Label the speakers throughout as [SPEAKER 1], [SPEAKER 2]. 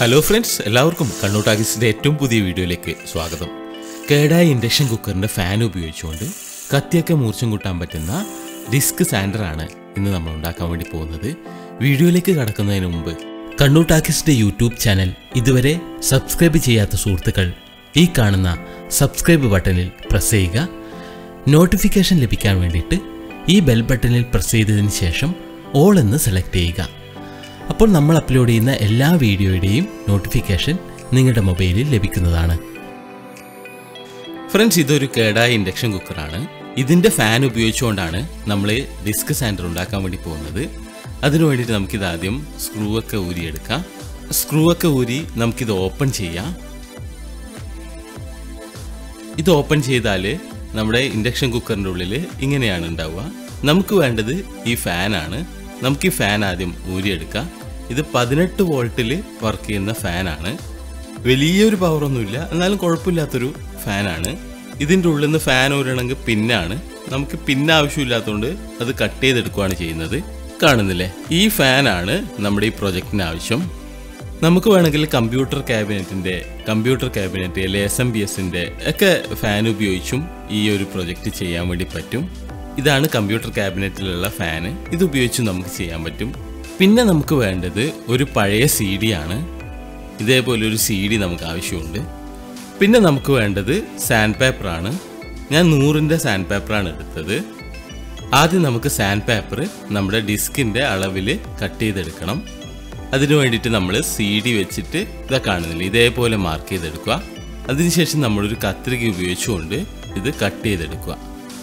[SPEAKER 1] hello friends എല്ലാവർക്കും കണ്ണൂർ ടാക്കീസിന്റെ ഏറ്റവും പുതിയ വീഡിയോയിലേക്ക് സ്വാഗതം കേടായ ഇൻഡക്ഷൻ കുക്കറിന്റെ ഫാൻ ഉപയോഗിച്ചുകൊണ്ട് കത്തിയൊക്കെ മൂർച്ചം കൂട്ടാൻ പറ്റുന്ന ഡിസ്ക് സാൻഡറാണ് ഇന്ന് നമ്മൾ ഉണ്ടാക്കാൻ വേണ്ടി പോകുന്നത് വീഡിയോയിലേക്ക് കടക്കുന്നതിന് മുമ്പ് കണ്ണൂർ ടാക്കീസിന്റെ യൂട്യൂബ് ചാനൽ ഇതുവരെ സബ്സ്ക്രൈബ് ചെയ്യാത്ത സുഹൃത്തുക്കൾ ഈ കാണുന്ന സബ്സ്ക്രൈബ് ബട്ടണിൽ പ്രസ് ചെയ്യുക നോട്ടിഫിക്കേഷൻ ലഭിക്കാൻ വേണ്ടിയിട്ട് ഈ ബെൽ ബട്ടണിൽ പ്രസ് ചെയ്തതിന് ശേഷം ഓൾ എന്ന് സെലക്ട് ചെയ്യുക അപ്പോൾ നമ്മൾ അപ്ലോഡ് ചെയ്യുന്ന എല്ലാ വീഡിയോയുടെയും നോട്ടിഫിക്കേഷൻ നിങ്ങളുടെ മൊബൈലിൽ ലഭിക്കുന്നതാണ് ഫ്രണ്ട്സ് ഇതൊരു കേടായ ഇൻഡക്ഷൻ കുക്കറാണ് ഇതിൻ്റെ ഫാൻ ഉപയോഗിച്ചുകൊണ്ടാണ് നമ്മൾ ഡിസ്ക് സാൻഡർ ഉണ്ടാക്കാൻ വേണ്ടി പോകുന്നത് അതിനു വേണ്ടിയിട്ട് നമുക്കിത് ആദ്യം സ്ക്രൂ ഒക്കെ ഊരിയെടുക്കാം സ്ക്രൂ ഒക്കെ ഊരി നമുക്കിത് ഓപ്പൺ ചെയ്യാം ഇത് ഓപ്പൺ ചെയ്താൽ നമ്മുടെ ഇൻഡക്ഷൻ കുക്കറിൻ്റെ ഉള്ളിൽ ഇങ്ങനെയാണ് ഉണ്ടാവുക നമുക്ക് വേണ്ടത് ഈ ഫാനാണ് നമുക്ക് ഈ ഫാൻ ആദ്യം ഊരിയെടുക്കാം ഇത് പതിനെട്ട് വോൾട്ടിൽ വർക്ക് ചെയ്യുന്ന ഫാനാണ് വലിയൊരു പവറൊന്നുമില്ല എന്നാലും കുഴപ്പമില്ലാത്തൊരു ഫാനാണ് ഇതിൻ്റെ ഉള്ളിൽ നിന്ന് ഫാൻ ഊരണമെങ്കിൽ പിന്നാണ് നമുക്ക് പിന്ന് ആവശ്യമില്ലാത്തതുകൊണ്ട് അത് കട്ട് ചെയ്തെടുക്കുകയാണ് ചെയ്യുന്നത് കാണുന്നില്ലേ ഈ ഫാനാണ് നമ്മുടെ ഈ പ്രൊജക്റ്റിന് ആവശ്യം നമുക്ക് വേണമെങ്കിൽ കമ്പ്യൂട്ടർ ക്യാബിനറ്റിന്റെ കമ്പ്യൂട്ടർ ക്യാബിനറ്റ് അല്ലെ എസ് എം ബി എസിന്റെ ഒക്കെ ഫാൻ ഉപയോഗിച്ചും ഈ ഒരു പ്രൊജക്റ്റ് ചെയ്യാൻ വേണ്ടി പറ്റും ഇതാണ് കമ്പ്യൂട്ടർ ക്യാബിനറ്റിലുള്ള ഫാന് ഇത് ഉപയോഗിച്ച് നമുക്ക് ചെയ്യാൻ പറ്റും പിന്നെ നമുക്ക് വേണ്ടത് ഒരു പഴയ സി ഡി ആണ് ഇതേപോലെ ഒരു സി ഡി നമുക്ക് ആവശ്യമുണ്ട് പിന്നെ നമുക്ക് വേണ്ടത് സാൻഡ് പേപ്പറാണ് ഞാൻ നൂറിൻ്റെ സാൻഡ് പേപ്പറാണ് എടുത്തത് ആദ്യം നമുക്ക് സാൻഡ് പേപ്പർ നമ്മുടെ ഡിസ്കിൻ്റെ അളവിൽ കട്ട് ചെയ്തെടുക്കണം അതിനു വേണ്ടിയിട്ട് നമ്മൾ സി ഡി വെച്ചിട്ട് ഇതാ കാണുന്നില്ല ഇതേപോലെ മാർക്ക് ചെയ്തെടുക്കുക അതിനുശേഷം നമ്മളൊരു കത്രിക ഉപയോഗിച്ചുകൊണ്ട് ഇത് കട്ട് ചെയ്തെടുക്കുക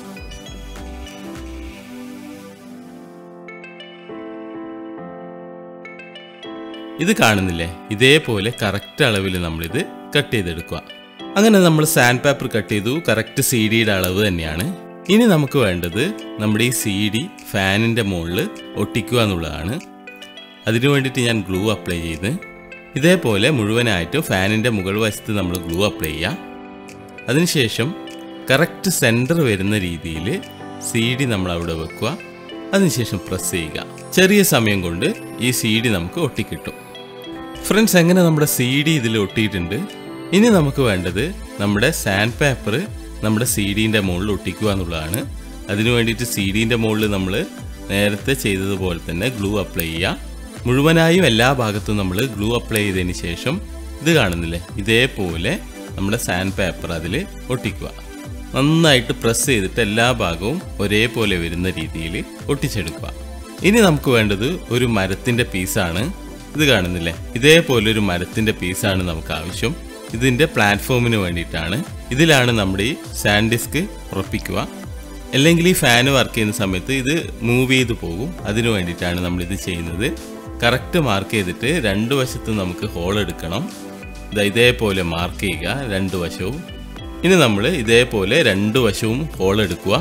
[SPEAKER 1] ഇത് കാണുന്നില്ലേ ഇതേപോലെ കറക്റ്റ് അളവിൽ നമ്മളിത് കട്ട് ചെയ്തെടുക്കുക അങ്ങനെ നമ്മൾ സാൻഡ് പേപ്പർ കട്ട് ചെയ്തു കറക്റ്റ് സി ഡിയുടെ അളവ് തന്നെയാണ് ഇനി നമുക്ക് വേണ്ടത് നമ്മുടെ ഈ സി ഡി ഫാനിൻ്റെ മുകളിൽ ഒട്ടിക്കുക എന്നുള്ളതാണ് അതിനു വേണ്ടിയിട്ട് ഞാൻ ഗ്ലൂ അപ്ലൈ ചെയ്ത് ഇതേപോലെ മുഴുവനായിട്ടും ഫാനിൻ്റെ മുകൾ വശത്ത് നമ്മൾ ഗ്ലൂ അപ്ലൈ ചെയ്യുക അതിനുശേഷം കറക്റ്റ് സെൻറ്റർ വരുന്ന രീതിയിൽ സി ഡി നമ്മൾ അവിടെ വെക്കുക അതിനുശേഷം പ്രസ് ചെയ്യുക ചെറിയ സമയം കൊണ്ട് ഈ സി ഡി നമുക്ക് ഒട്ടിക്കിട്ടും ഫ്രണ്ട്സ് എങ്ങനെ നമ്മുടെ സി ഡി ഇതിൽ ഒട്ടിയിട്ടുണ്ട് ഇനി നമുക്ക് വേണ്ടത് നമ്മുടെ സാൻഡ് പേപ്പർ നമ്മുടെ സി ഡീൻ്റെ മുകളിൽ ഒട്ടിക്കുക എന്നുള്ളതാണ് അതിനു വേണ്ടിയിട്ട് സി ഡീൻ്റെ മുകളിൽ നമ്മൾ നേരത്തെ ചെയ്തതുപോലെ തന്നെ ഗ്ലൂ അപ്ലൈ ചെയ്യുക മുഴുവനായും എല്ലാ ഭാഗത്തും നമ്മൾ ഗ്ലൂ അപ്ലൈ ചെയ്തതിന് ശേഷം ഇത് കാണുന്നില്ലേ ഇതേപോലെ നമ്മുടെ സാൻഡ് പേപ്പർ അതിൽ ഒട്ടിക്കുക നന്നായിട്ട് പ്രസ് ചെയ്തിട്ട് എല്ലാ ഭാഗവും ഒരേപോലെ വരുന്ന രീതിയിൽ ഒട്ടിച്ചെടുക്കുക ഇനി നമുക്ക് വേണ്ടത് ഒരു മരത്തിൻ്റെ പീസാണ് ഇത് കാണുന്നില്ലേ ഇതേപോലെ ഒരു മരത്തിൻ്റെ പീസാണ് നമുക്ക് ആവശ്യം ഇതിൻ്റെ പ്ലാറ്റ്ഫോമിന് വേണ്ടിയിട്ടാണ് ഇതിലാണ് നമ്മുടെ ഈ സാൻഡ് ഡിസ്ക് ഉറപ്പിക്കുക അല്ലെങ്കിൽ ഈ ഫാന് വർക്ക് ചെയ്യുന്ന സമയത്ത് ഇത് മൂവ് ചെയ്ത് പോകും അതിനു വേണ്ടിയിട്ടാണ് നമ്മളിത് ചെയ്യുന്നത് കറക്റ്റ് മാർക്ക് ചെയ്തിട്ട് രണ്ട് വശത്തും നമുക്ക് ഹോൾ എടുക്കണം ഇതാ ഇതേപോലെ മാർക്ക് ചെയ്യുക രണ്ട് വശവും ഇനി നമ്മൾ ഇതേപോലെ രണ്ട് വശവും ഹോൾ എടുക്കുക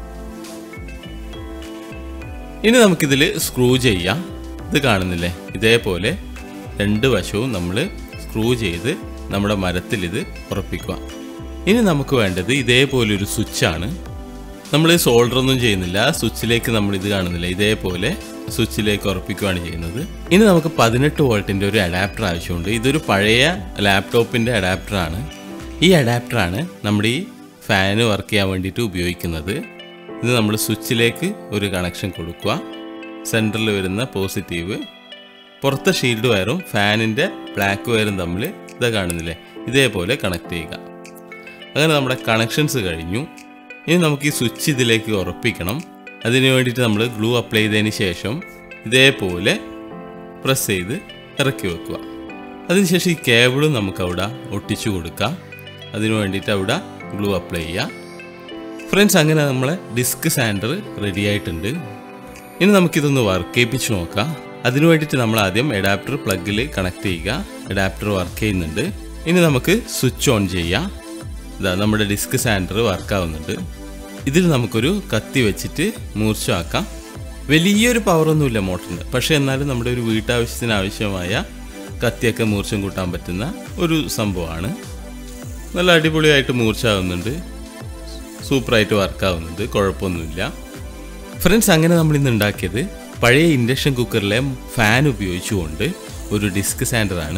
[SPEAKER 1] ഇനി നമുക്കിതിൽ സ്ക്രൂ ചെയ്യാം ഇത് കാണുന്നില്ലേ ഇതേപോലെ രണ്ട് വശവും നമ്മൾ സ്ക്രൂ ചെയ്ത് നമ്മുടെ മരത്തിൽ ഇത് ഉറപ്പിക്കുക ഇനി നമുക്ക് വേണ്ടത് ഇതേപോലെ ഒരു സ്വിച്ചാണ് നമ്മൾ സോൾഡർ ഒന്നും ചെയ്യുന്നില്ല സ്വിച്ചിലേക്ക് നമ്മൾ ഇത് കാണുന്നില്ല ഇതേപോലെ സ്വിച്ചിലേക്ക് ഉറപ്പിക്കുകയാണ് ചെയ്യുന്നത് ഇനി നമുക്ക് പതിനെട്ട് വോൾട്ടിൻ്റെ ഒരു അഡാപ്റ്റർ ആവശ്യമുണ്ട് ഇതൊരു പഴയ ലാപ്ടോപ്പിൻ്റെ അഡാപ്റ്ററാണ് ഈ അഡാപ്റ്ററാണ് നമ്മുടെ ഈ ഫാന് വർക്ക് ചെയ്യാൻ വേണ്ടിയിട്ട് ഉപയോഗിക്കുന്നത് ഇത് നമ്മൾ സ്വിച്ചിലേക്ക് ഒരു കണക്ഷൻ കൊടുക്കുക സെൻറ്ററിൽ വരുന്ന പോസിറ്റീവ് പുറത്തെ ഷീൽഡ് വയറും ഫാനിൻ്റെ ബ്ലാക്ക് വയറും തമ്മിൽ ഇതാ കാണുന്നില്ലേ ഇതേപോലെ കണക്ട് ചെയ്യുക അങ്ങനെ നമ്മുടെ കണക്ഷൻസ് കഴിഞ്ഞു ഇനി നമുക്ക് ഈ സ്വിച്ച് ഇതിലേക്ക് ഉറപ്പിക്കണം അതിന് വേണ്ടിയിട്ട് നമ്മൾ ഗ്ലൂ അപ്ലൈ ചെയ്തതിന് ശേഷം ഇതേപോലെ പ്രസ് ചെയ്ത് ഇറക്കി വെക്കുക അതിനുശേഷം ഈ കേബിളും നമുക്ക് അവിടെ ഒട്ടിച്ചു കൊടുക്കാം അതിനു വേണ്ടിയിട്ട് അവിടെ ഗ്ലൂ അപ്ലൈ ചെയ്യുക ഫ്രണ്ട്സ് അങ്ങനെ നമ്മളെ ഡിസ്ക് സാൻഡർ റെഡി ആയിട്ടുണ്ട് ഇനി നമുക്കിതൊന്ന് വർക്ക് ചെയ്യിപ്പിച്ച് നോക്കാം അതിനു വേണ്ടിയിട്ട് നമ്മൾ ആദ്യം അഡാപ്റ്റർ പ്ലഗിൽ കണക്ട് ചെയ്യുക അഡാപ്റ്റർ വർക്ക് ചെയ്യുന്നുണ്ട് ഇനി നമുക്ക് സ്വിച്ച് ഓൺ ചെയ്യാം ഇതാ നമ്മുടെ ഡിസ്ക് സാൻഡർ വർക്ക് ആവുന്നുണ്ട് ഇതിൽ നമുക്കൊരു കത്തി വെച്ചിട്ട് മൂർച്ചമാക്കാം വലിയൊരു പവറൊന്നുമില്ല മോട്ടറിന് പക്ഷേ എന്നാലും നമ്മുടെ ഒരു വീട്ടാവശ്യത്തിന് ആവശ്യമായ കത്തിയൊക്കെ മൂർച്ചം കൂട്ടാൻ പറ്റുന്ന ഒരു സംഭവമാണ് നല്ല അടിപൊളിയായിട്ട് മൂർച്ചയാവുന്നുണ്ട് സൂപ്പറായിട്ട് വർക്കാവുന്നുണ്ട് കുഴപ്പമൊന്നുമില്ല ഫ്രണ്ട്സ് അങ്ങനെ നമ്മൾ ഇന്ന് ഉണ്ടാക്കിയത് പഴയ ഇൻഡക്ഷൻ കുക്കറിലെ ഫാൻ ഉപയോഗിച്ചുകൊണ്ട് ഒരു ഡിസ്ക് സാൻഡറാണ്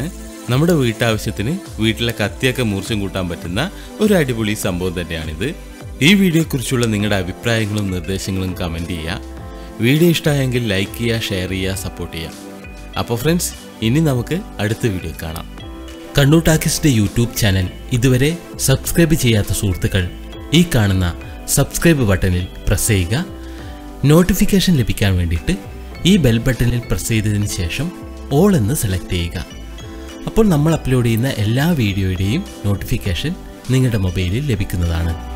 [SPEAKER 1] നമ്മുടെ വീട്ടാവശ്യത്തിന് വീട്ടിലെ കത്തിയൊക്കെ മൂർച്ചം കൂട്ടാൻ പറ്റുന്ന ഒരു അടിപൊളി സംഭവം തന്നെയാണിത് ഈ വീഡിയോയെക്കുറിച്ചുള്ള നിങ്ങളുടെ അഭിപ്രായങ്ങളും നിർദ്ദേശങ്ങളും കമൻറ്റ് ചെയ്യുക വീഡിയോ ഇഷ്ടമായെങ്കിൽ ലൈക്ക് ചെയ്യുക ഷെയർ ചെയ്യുക സപ്പോർട്ട് ചെയ്യുക അപ്പോൾ ഫ്രണ്ട്സ് ഇനി നമുക്ക് അടുത്ത വീഡിയോ കാണാം
[SPEAKER 2] കണ്ണൂർ ടാക്കീസിന്റെ യൂട്യൂബ് ചാനൽ ഇതുവരെ സബ്സ്ക്രൈബ് ചെയ്യാത്ത സുഹൃത്തുക്കൾ ഈ കാണുന്ന സബ്സ്ക്രൈബ് ബട്ടണിൽ പ്രസ് ചെയ്യുക നോട്ടിഫിക്കേഷൻ ലഭിക്കാൻ വേണ്ടിയിട്ട് ഈ ബെൽ ബട്ടണിൽ പ്രസ് ചെയ്തതിന് ശേഷം ഓൾ എന്ന് സെലക്ട് ചെയ്യുക അപ്പോൾ നമ്മൾ അപ്ലോഡ് ചെയ്യുന്ന എല്ലാ വീഡിയോയുടെയും നോട്ടിഫിക്കേഷൻ നിങ്ങളുടെ മൊബൈലിൽ ലഭിക്കുന്നതാണ്